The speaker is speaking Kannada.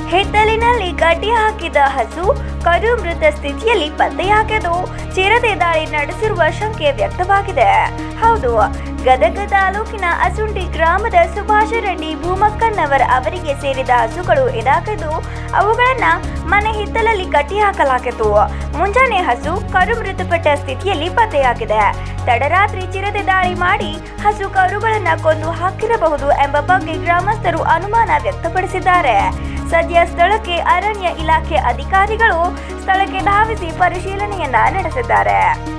ಹಿತ್ತಲಿನಲ್ಲಿ ಕಟ್ಟಿ ಹಾಕಿದ ಹಸು ಕರು ಮೃತ ಸ್ಥಿತಿಯಲ್ಲಿ ಪತ್ತೆಯಾಗಿದ್ದು ಚಿರತೆ ದಾಳಿ ನಡೆಸಿರುವ ಶಂಕೆ ವ್ಯಕ್ತವಾಗಿದೆ ಹೌದು ಗದಗ ತಾಲೂಕಿನ ಅಸುಂಡಿ ಗ್ರಾಮದ ಸುಭಾಷ ರೆಡ್ಡಿ ಭೂಮಕ್ಕನ್ನವರ್ ಅವರಿಗೆ ಸೇರಿದ ಹಸುಗಳು ಇದಾಗಿದ್ದು ಅವುಗಳನ್ನ ಮನೆ ಹಿತ್ತಲಲ್ಲಿ ಕಟ್ಟಿ ಹಾಕಲಾಗಿತ್ತು ಮುಂಜಾನೆ ಹಸು ಕರು ಮೃತಪಟ್ಟ ಸ್ಥಿತಿಯಲ್ಲಿ ಪತ್ತೆಯಾಗಿದೆ ತಡರಾತ್ರಿ ಚಿರತೆ ದಾಳಿ ಮಾಡಿ ಹಸು ಕರುಗಳನ್ನ ಕೊಂದು ಹಾಕಿರಬಹುದು ಎಂಬ ಬಗ್ಗೆ ಗ್ರಾಮಸ್ಥರು ಅನುಮಾನ ವ್ಯಕ್ತಪಡಿಸಿದ್ದಾರೆ ಸದ್ಯ ಸ್ಥಳಕ್ಕೆ ಅರಣ್ಯ ಇಲಾಖೆ ಅಧಿಕಾರಿಗಳು ಸ್ಥಳಕ್ಕೆ ಧಾವಿಸಿ ಪರಿಶೀಲನೆಯನ್ನ ನಡೆಸಿದ್ದಾರೆ